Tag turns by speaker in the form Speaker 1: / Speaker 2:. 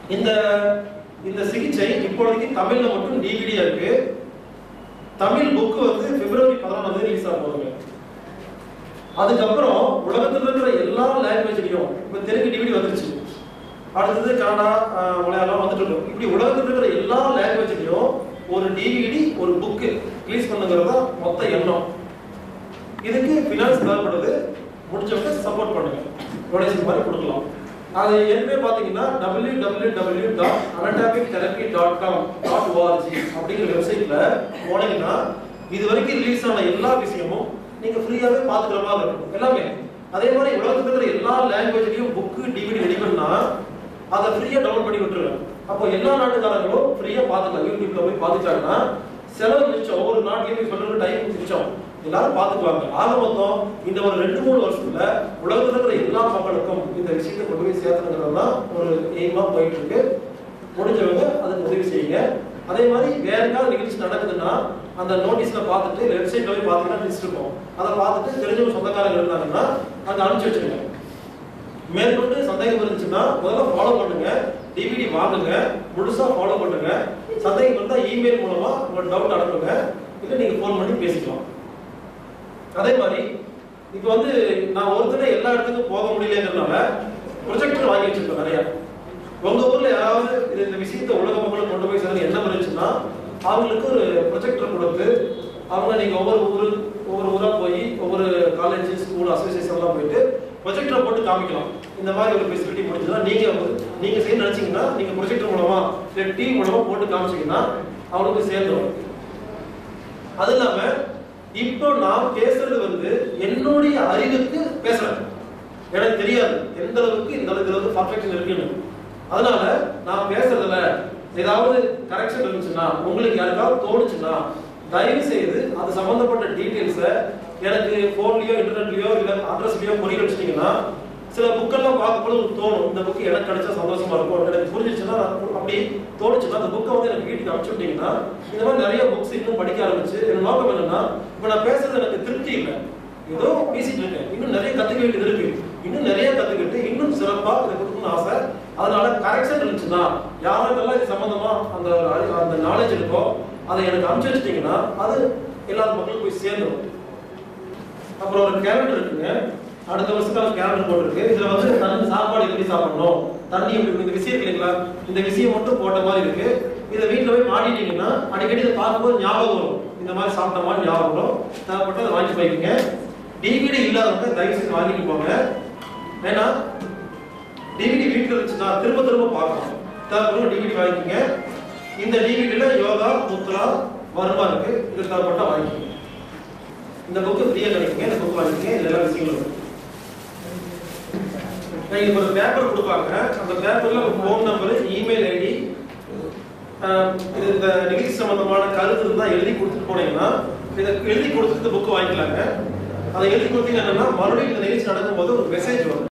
Speaker 1: இந்த இந்த சிகிச்சை இப்பொழுதைக்கு தமிழ்ல மட்டும் டிவிடியா இருக்கு தமிழ் புக் வந்து பிப்ரவரி பதினொன்றாம் தேதி ரிலீஸ் ஆக போகுதுங்க அதுக்கப்புறம் உலகத்துல இருக்கிற எல்லா லாங்குவேஜ்லயும் இப்ப தெலுங்கு டிவிடி வந்துருச்சு அடுத்தது கன்னடா ஆஹ், மலையாளம் வந்துட்டு இருக்கும் இப்படி உலகத்துல இருக்கிற எல்லா லாங்குவேஜ்லயும் ஒரு டிவிடி ஒரு புக் ரிலீஸ் பண்ணுங்கிறது தான் மொத்த எண்ணம் இதுக்கு ஃபினான்ஸ் தேவைப்படுது முடிஞ்சவங்க சப்போர்ட் பண்ணுங்க டொனேஷன் மாதிரி கொடுக்கலாம் அது ஏற்கனவே பார்த்தீங்கன்னா W W W dot anatopic therapy dot com dot org அப்படிங்கிற வெப்சைட்ல போனீங்கன்னா இது வரைக்கும் ரிலீஸ் ஆன எல்லா விஷயமும் நீங்க ஃப்ரீயாவே பார்த்துக்கிற மாதிரி இருக்கும் எல்லாமே அதே மாதிரி உலகத்துல இருக்கிற எல்லா லாங்குவேஜ்லயும் புக்கு டிவிடி ரெடி பண்ணா அதை ஃப்ரீயா டவுன்லோட் பண்ணி விட்டுருவேன் அப்போ எல்லா நாட்டுக்காரங்களும் ஃப்ரீயா பார்த்துக்கலாம் யூடியூப்ல போய் பார்த்துட்டாங்கன்னா செலவு மிச்சம் ஒவ்வொரு நாட்டிலையும் சொல்ற டைம் மிச்சம் எல்லாரும் பார்த்துக்குவாங்க ஆக மொத்தம் இந்த ஒரு ரெண்டு மூணு வருஷத்துல உலகத்துல இருக்கிற எல்லா மக்களுக்கும் இந்த விஷயத்தை கொண்டு போய் சேர்த்தணுங்கிறது தான் ஒரு எய்மா போயிட்டு இருக்கு முடிஞ்சவங்க அதுக்கு உதவி செய்யுங்க அதே மாதிரி வேற ஏதாவது நிகழ்ச்சி நடக்குதுன்னா அந்த நோட்டீஸ்ல பார்த்துட்டு வெப்சைட்ல போய் பார்த்தீங்கன்னா லிஸ்ட் இருக்கும் அதை பார்த்துட்டு தெரிஞ்சவங்க சொந்தக்காரங்க இருந்தாங்கன்னா அங்க அனுப்பிச்சு வச்சிருங்க மேற்கொண்டு சந்தேகம் இருந்துச்சுன்னா முதல்ல ஃபாலோ பண்ணுங்க டிவிடி வாங்குங்க முழுசா ஃபாலோ பண்ணுங்க சந்தேகம் இருந்தா இமெயில் மூலமா உங்களோட டவுட் அனுப்புங்க இல்ல நீங்க ஃபோன் பண்ணி பேசிக்கலாம் அதே மாதிரி இப்போ வந்து நான் ஒருத்தரே எல்லா இடத்துக்கும் போக முடியலங்கிறதுனால ப்ரொஜெக்டர் வாங்கி வச்சிருக்கேன் நிறைய உங்க ஊர்ல யாராவது இது இந்த விஷயத்தை உலக மக்களுக்கு கொண்டு போய் சேர்ந்து என்ன இருந்துச்சுன்னா அவங்களுக்கு ஒரு ப்ரொஜெக்டர் கொடுத்து அவங்க நீங்க ஒவ்வொரு ஊரு ஒவ்வொரு ஊரா போய் ஒவ்வொரு காலேஜ் ஸ்கூல் அசோசியேஷன்லாம் போயிட்டு ப்ரொஜெக்டரை போட்டு காமிக்கலாம் இந்த மாதிரி ஒரு ஃபெசிலிட்டி முடிஞ்சதுன்னா நீங்க வந்து- நீங்க செய்ய நினைச்சீங்கன்னா நீங்க ப்ரொஜெக்டர் மூலமா இல்லை டிவி மூலமா போட்டு காமிச்சீங்கன்னா அவங்களுக்கு சேர்ந்துடும் அது இல்லாம இப்போ நான் பேசுறது வந்து என்னுடைய அறிவுக்கு பேசுறேன் எனக்கு தெரியாது எந்த அளவுக்கு இந்த அளவுக்கு அளவுக்கு பர்ஃபெக்ஷன் இருக்குன்னு அதனால நான் பேசுறதுல ஏதாவது கரெக்ஷன் இருந்துச்சுன்னா உங்களுக்கு யாருக்காவது தோணுச்சுன்னா தயவு செய்து அது சம்பந்தப்பட்ட டீடைல்ஸை எனக்கு போன்லயோ இன்டர்நெட்லயோ இல்ல அட்ரஸ்லயோ புரிய வச்சிட்டீங்கன்னா சில புக்கெல்லாம் பார்க்கும்போது உங்களுக்கு தோணும் இந்த புக் எனக்கு கிடைச்சா சந்தோஷமா இருக்கும் எனக்கு புரிஞ்சிச்சுன்னா நான் அப்படி தோணுச்சுன்னா அந்த புக்கை வந்து எனக்கு வீட்டுக்கு அனுப்பிச்சு விட்டீங்கன்னா இந்த மாதிரி நிறைய புக்ஸ் இன்னும் படிக்க ஆரம்பிச்சு என் நோக்கம் என்னன்னா இப்போ நான் பேசுறது எனக்கு திருப்தி இல்லை ஏதோ பேசிட்டு இருக்கேன் இன்னும் நிறைய கத்துக்க வேண்டியது இருக்கு இன்னும் நிறைய கத்துக்கிட்டு இன்னும் சிறப்பா இதை கொடுக்கணும்னு ஆசை அதனால கரெக்ஷன் இருந்துச்சுன்னா யாருக்கெல்லாம் இது சம்பந்தமா அந்த ஒரு அறி- அந்த நாலேஜ் இருக்கோ அதை எனக்கு அனுப்பிச்சு வச்சிட்டீங்கன்னா அது எல்லா மக்களுக்கும் போய் சேர்ந்துடும் அப்புறம் ஒரு கேலண்டர் இருக்குங்க அடுத்த வருஷத்துக்கான கேலண்டர் போட்டிருக்கு இதுல வந்து தண்ணி சாப்பாடு எப்படி சாப்பிடணும் தண்ணி எப்படி இந்த விஷயம் இருக்கு இல்லைங்களா இந்த விஷயம் மட்டும் போட்ட மாதிரி இருக்கு இதை வீட்டுல போய் மாட்டிட்டீங்கன்னா அடிக்கடி இதை பார்க்கும்போது ஞாபகம் வரும் இந்த மாதிரி சாப்பிட்ட மாதிரி ஞாபகம் வரும் தேவைப்பட்டு அதை வாங்கி போய்க்குங்க டிவிடி இல்லாதவங்க தயவு செய்து வாங்கிட்டு போங்க ஏன்னா டிவிடி வீட்டில் இருந்துச்சுன்னா திரும்ப திரும்ப பார்க்கணும் தேவைப்படும் டிவிடி வாங்கிக்கோங்க இந்த டிவிடியில யோகா முத்ரா வருமா இருக்கு இது தேவைப்பட்டா வாங்கிக்கோங்க இந்த புக்கு ஃப்ரீயா கிடைக்குங்க இந்த புக் வாங்கிக்கங்க இதுல எல்லா விஷயங்களும் இருக்கு நான் இப்போ ஒரு பேப்பர் கொடுப்பாங்க அந்த பேப்பர்ல உங்க ஃபோன் நம்பர் இமெயில் ஐடி இது இந்த நிகழ்ச்சி சம்பந்தமான கருத்து இருந்தா எழுதி கொடுத்துட்டு போனீங்கன்னா இதை எழுதி கொடுத்துட்டு புக்கு வாங்கிக்கலாங்க அதை எழுதி கொடுத்தீங்கன்னா மறுபடியும் இந்த நிகழ்ச்சி நடக்கும்போது ஒரு மெசேஜ் வரும்